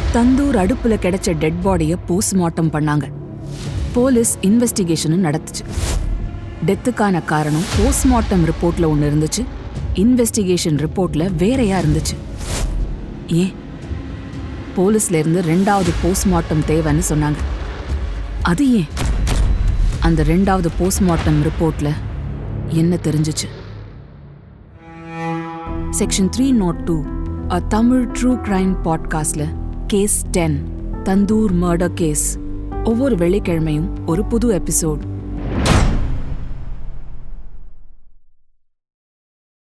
தந்தூர் அடுப்புல கிடைச்ச டெட் பாடிய போஸ்ட்மார்ட்டம் பண்ணாங்க போலீஸ் இன்வெஸ்டிகேஷனும் நடத்துச்சு டெத்துக்கான காரணம் போஸ்ட்மார்ட்டம் ரிப்போர்ட்ல ஒன்று இருந்துச்சு இன்வெஸ்டிகேஷன் ரிப்போர்ட்ல வேறையா இருந்துச்சு ஏன் போலீஸ்ல இருந்து ரெண்டாவது போஸ்ட்மார்ட்டம் தேவைன்னு சொன்னாங்க அது ஏன் அந்த ரெண்டாவது போஸ்ட்மார்ட்டம் ரிப்போர்ட்ல என்ன தெரிஞ்சுச்சு section three nought two a Tamil true crime பாட்காஸ்ட்ல case ten Tandoor murder case ஒவ்வொரு வெள்ளிக்கிழமையும் ஒரு புது எபிசோட்